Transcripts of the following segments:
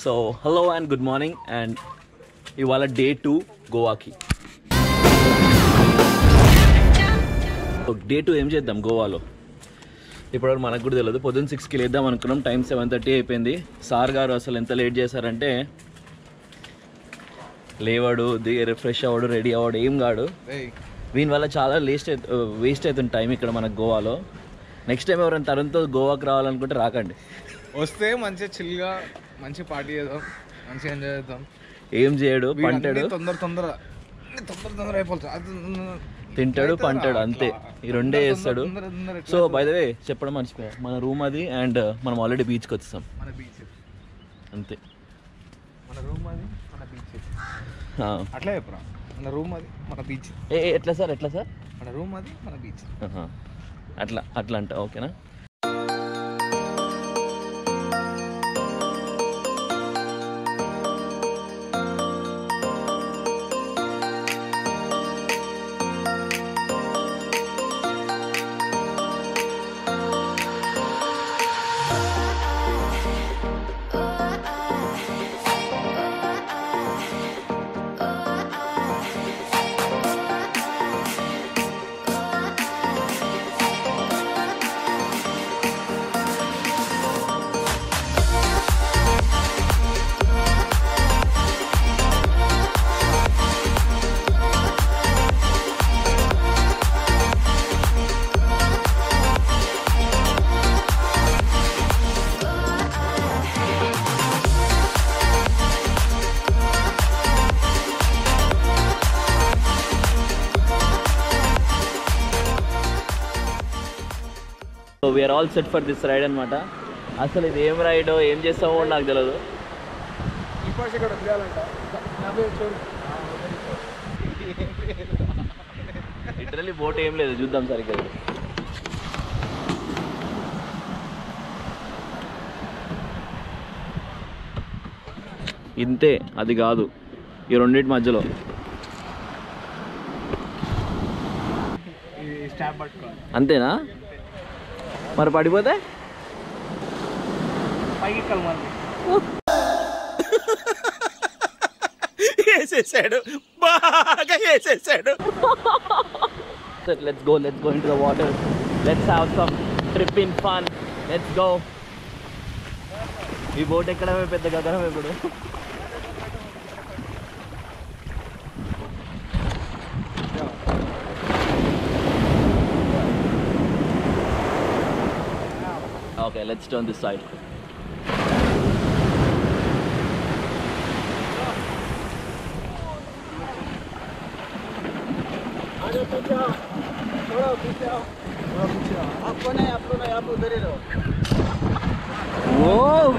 So hello and good morning and ఇవాళ day two గోవాకి day two ఏం చేద్దాం గోవాలో ఇప్పటివరకు మనకు కూడా తెలియదు పొద్దున్న సిక్స్కి లేద్దాం అనుకున్నాం టైం సెవెన్ థర్టీ అయిపోయింది సార్ గారు అసలు ఎంత లేట్ చేశారంటే లేవాడు దిగి రిఫ్రెష్ అవ్వడు రెడీ అవ్వడు ఏం కాడు వీని వల్ల చాలా లేస్ట్ వేస్ట్ అవుతుంది టైం ఇక్కడ మనకు గోవాలో నెక్స్ట్ టైం ఎవరైనా తరుణ్తో గోవాకి రావాలనుకుంటే రాకండి వస్తే మంచిగా చిల్గా మంచి పార్టీ చేద్దాం మంచిగా ఎంజాయ్ చేద్దాం ఏం చేయడు వీడు పంటాడు అన్నీ తొందర తొందర అన్నీ తొందర తొందర అయిపోతుంది అది తింటాడు అవుతుందిరా, పంటాడు అంతే అట్లా. ఈ రెండే తొందర, చేస్తాడు తొందర, తొందర ఎట్లా సో బై ద వే చెప్పడం మర్చిపోయా మన రూమ్ అది అండ్ మనం ఆల్రెడీ బీచ్కి వచ్చేసాం మన బీచ్ అంతే మన రూమ్ అది మన బీచ్ ఆ. అట్లా చెప్పురా మన రూమ్ అది మన బీచ్ ఏ ఏ, ఎట్లా సార్ ఎట్లా సార్ మన రూమ్ అది మన బీచ్ ఆహా. అట్లా అట్లా అంట ఓకేనా so we're all set for this ride అనమాట అసలు ఇది ఏం రైడో ఏం చేస్తామో కూడా నాకు తెలియదు ఇక్కడ వదిలేయాలంట లిటరలీ బోట్ ఏం లేదు చూద్దాం సరిగ్గా ఇంతే అది కాదు ఈ రెండింటి మధ్యలో ఈ స్టాప్ పట్టుకోవాలి అంతేనా మరి పడిపోతే పైకి ఎక్కాలి మళ్ళీ వేసేసాడు బాగా వేసేసాడు let's go let's go into the water let's have some trip in fun let's go ఈ బోట్ ఎక్కడమే పెద్ద గగనం ఇప్పుడు Okay, let's turn this side. Whoa!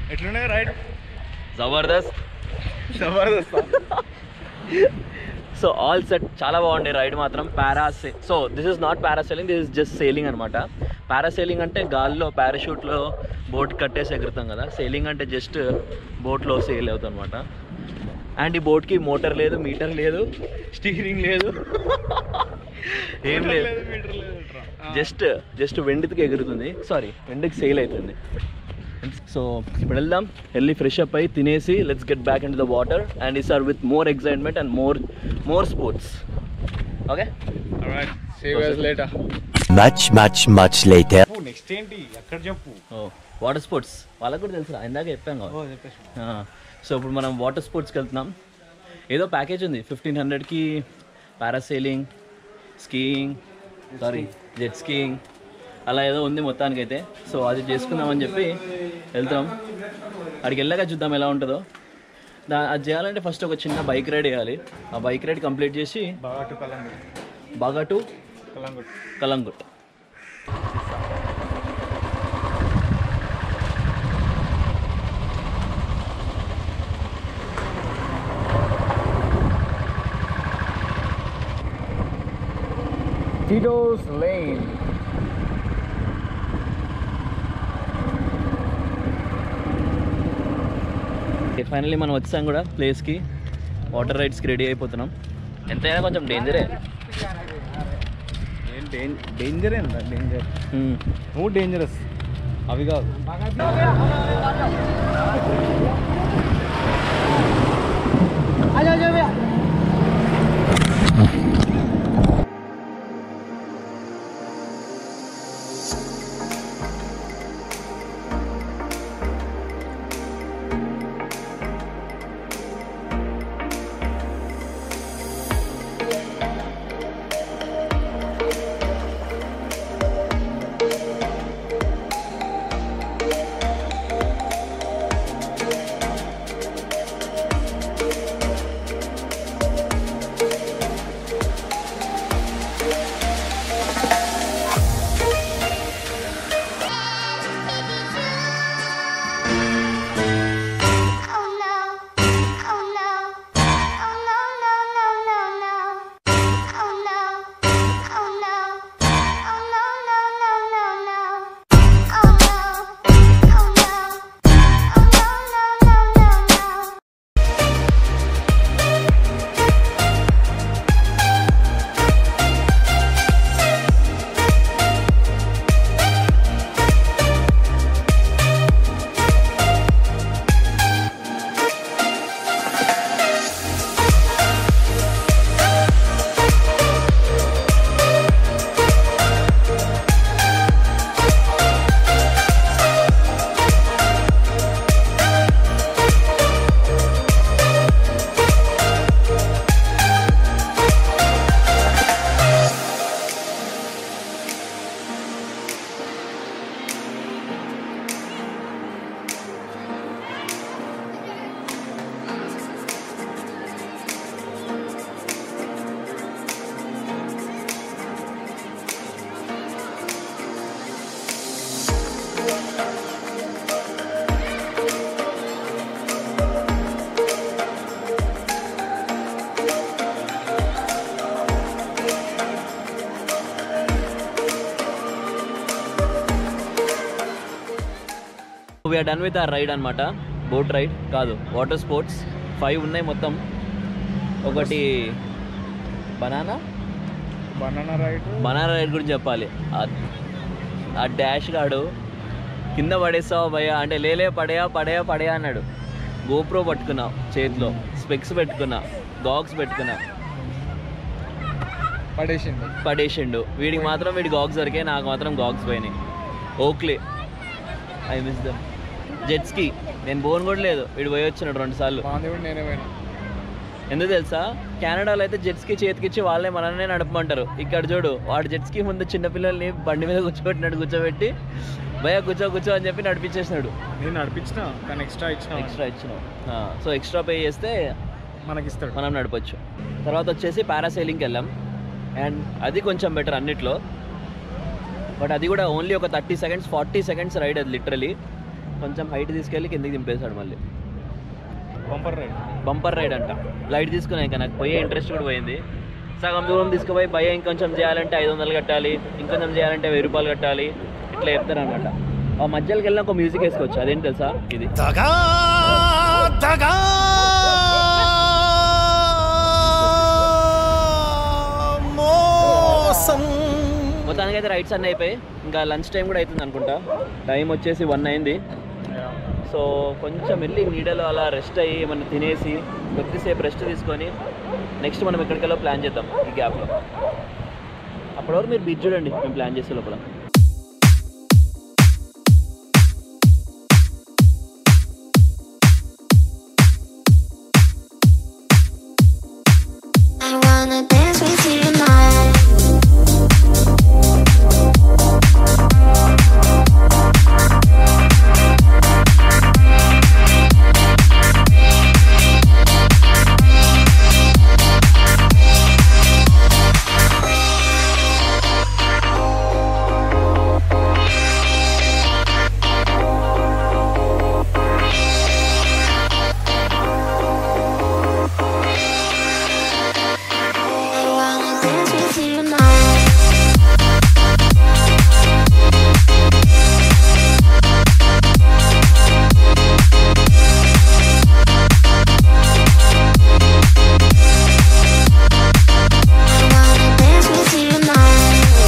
ఎట్లుండే రైడ్ జబర్దస్త్ జబర్దస్త్ సో ఆల్ సెట్ చాలా బాగుండే రైడ్ మాత్రం para so this is not parasailing this is just sailing అనమాట పారాసైలింగ్ అంటే గాల్లో పారాషూట్లో బోట్ కట్టేసి ఎగురుతాం కదా సేలింగ్ అంటే జస్ట్ బోట్లో సేల్ అవుతుంది అనమాట అండ్ ఈ బోట్కి మోటార్ లేదు మీటర్ లేదు స్టీరింగ్ లేదు ఏం లేదు మీటర్ లేదు జస్ట్ జస్ట్ వెండికి ఎగురుతుంది సారీ వెండికి సేల్ అవుతుంది సో ఇప్పుడు వెళ్దాం వెళ్ళి ఫ్రెష్ అప్ అయి తినేసి let's get back in the water and is our with more excitement and more more sports okay right save us later Much, much, much later. Next ఏంటి ఎక్కడ చెప్పు ఓ వాటర్ స్పోర్ట్స్ వాళ్ళకు కూడా తెలుసు ఇందాక చెప్పాం కదా ఓ చెప్పేసి సో ఇప్పుడు మనం వాటర్ స్పోర్ట్స్కి వెళ్తున్నాం ఏదో ప్యాకేజ్ ఉంది ఫిఫ్టీన్ హండ్రెడ్కి parasailing skiing sorry jet skiing అలా ఏదో ఉంది మొత్తానికైతే సో అది చేసుకుందామని చెప్పి వెళ్తాం అక్కడికి వెళ్ళాక చూద్దాం ఎలా ఉంటుందో దా అది చేయాలంటే ఫస్ట్ ఒక చిన్న బైక్ రైడ్ వేయాలి ఆ బైక్ రైడ్ కంప్లీట్ చేసి బాగా టు కలంగుట్ బాగా to Calangute Calangute Tito's lane finally మనం వచ్చాం కూడా ప్లేస్కి వాటర్ రైడ్స్కి రెడీ అయిపోతున్నాం ఎంతైనా కొంచెం డేంజరే ఏం డేంజర్ ఏందా డేంజర్ నువ్వు డేంజరస్ అవి కాదు Oh no. Oh no. Oh no, no, no, no, no. Oh no. Oh no. Oh no, no, no, no, no. Oh no. Oh no. Oh no, no, no, no, no. We're done with our ride అనమాట boat ride కాదు water sports five ఉన్నాయి మొత్తం ఒకటి banana banana ride banana ride గురించి చెప్పాలి ఆ- ఆ dash గాడు కింద పడేస్తావా భయ్యా అంటే లేలే పడేయా పడేయా పడేయా అన్నాడు గోప్రో పట్టుకున్నా చేతిలో స్పెక్స్ పెట్టుకున్నా గాగ్స్ పెట్టుకున్నా పడేసింది పడేసిండు వీడికి మాత్రం వీడి గాగ్స్ దొరికాయి నాకు మాత్రం గాగ్స్ పోయినాయి ఓక్లే ఐ మిస్ దమ్ జెట్స్కి నేను బోన్ కూడా లేదు వీడు పోయి వచ్చినాడు రెండు సార్లు బాగుంది కూడా నేనే పోయినా ఎందుకు తెలుసా కెనడాలో అయితే జెట్స్కి చేతికిచ్చి వాళ్ళే మనల్ని నడపమంటారు ఇక్కడ చూడు వాడు జెట్స్కి ముందు చిన్నపిల్లల్ని బండి మీద కూర్చోబెట్టినాడు కూర్చోబెట్టి భయ కూర్చో కూర్చో అని చెప్పి నడిపించేసినాడు నేను నడిపించిన కానీ ఎక్స్ట్రా ఇచ్చిన ఎక్స్ట్రా ఇచ్చినావు సో ఎక్స్ట్రా పే చేస్తే మనకి ఇస్తాడు మనం నడపచ్చు తర్వాత వచ్చేసి పారాసైలింగ్కి వెళ్ళాం అండ్ అది కొంచెం బెటర్ అన్నిట్లో బట్ అది కూడా ఓన్లీ ఒక thirty seconds forty seconds ride అది లిటరలీ కొంచెం హైట్ తీసుకెళ్ళి కిందకి దింపేశాడు మళ్ళీ బంపర్ రైడ్ బంపర్ రైడ్ అంట లైట్ తీసుకున్నా ఇంకా నాకు పోయే ఇంట్రెస్ట్ కూడా పోయింది సగం దూరం తీసుకుపోయి భయ ఇంకొంచెం చేయాలంటే ఐదు వందలు కట్టాలి ఇంకొంచెం చేయాలంటే వెయ్యి రూపాయలు కట్టాలి ఇట్లా చెప్తారు అనమాట ఆ మధ్యలోకి వెళ్ళిన ఒక మ్యూజిక్ వేసుకోవచ్చు అదేంటి తెలుసా ఇది మొత్తానికి అయితే రైడ్స్ అన్నీ అయిపోయి ఇంకా లంచ్ టైం కూడా అవుతుంది అనుకుంటా టైం వచ్చేసి వన్ అయింది సో కొంచెం వెళ్ళి నీడలో అలా రెస్ట్ అయ్యి మనం తినేసి కొద్దిసేపు రెస్ట్ తీసుకొని నెక్స్ట్ మనం ఎక్కడికెళ్ళో ప్లాన్ చేద్దాం ఈ గ్యాప్లో అప్పటి వరకు మీరు బీచ్ చూడండి మేము ప్లాన్ చేసే లోపల I wanna dance with you tonight. I wanna dance with you tonight. I wanna dance with you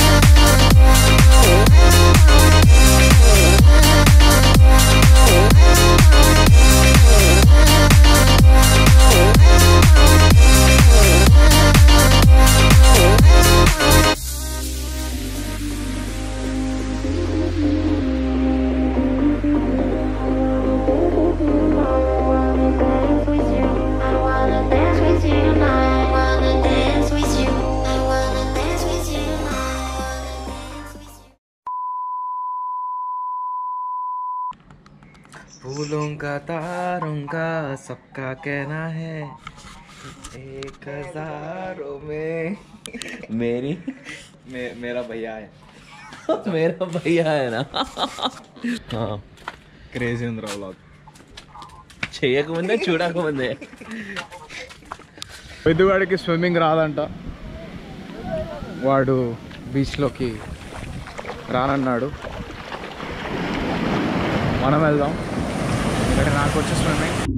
I wanna dance with you tonight. I wanna dance with you. I wanna dance with you tonight. I wanna dance with you. फूलों का तारों का सबका कहना है एक हजारों में మేరీ मे, मेरा भैया है మేరా భయ్యా అయినా క్రేజీ ఉంది రా vlog. చేయకముందే చూడకముందే పెద్దవాడికి స్విమ్మింగ్ రాదంట వాడు బీచ్లోకి రానన్నాడు మనం వెళ్దాం ఇక్కడ నాకు వచ్చి స్విమ్మింగ్